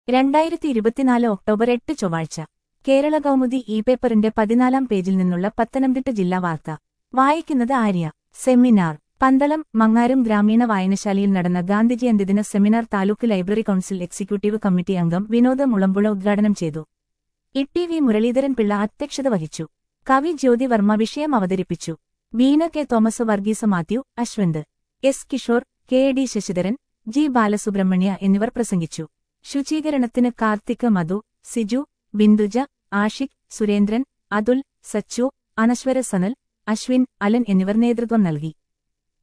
രണ്ടായിരത്തി ഇരുപത്തിനാല് ഒക്ടോബർ എട്ട് ചൊവ്വാഴ്ച കേരള കൗമുദി ഇ പേപ്പറിന്റെ പതിനാലാം പേജിൽ നിന്നുള്ള പത്തനംതിട്ട ജില്ലാ വാർത്ത വായിക്കുന്നത് ആര്യ സെമിനാർ പന്തളം മങ്ങാരം ഗ്രാമീണ വായനശാലയിൽ നടന്ന ഗാന്ധിജയന്തിദിന seminar taluk library council executive committee അംഗം വിനോദ മുളമ്പുഴ ഉദ്ഘാടനം ചെയ്തു ഇട്ടി വി മുരളീധരൻ പിള്ള അധ്യക്ഷത വഹിച്ചു കവി ജ്യോതി വർമ്മ വിഷയം അവതരിപ്പിച്ചു Veena K Thomas Varghese Mathew Ashwanth S Kishore K A D Sasidharan G Balasubramanya എന്നിവർ പ്രസംഗിച്ചു ശുചീകരണത്തിന് കാർത്തിക് മധു സിജു ബിന്ദുജ ആഷിഖ് സുരേന്ദ്രൻ അതുൽ സച്ചു അനശ്വര സനൽ അശ്വിൻ അലൻ എന്നിവർ നേതൃത്വം നൽകി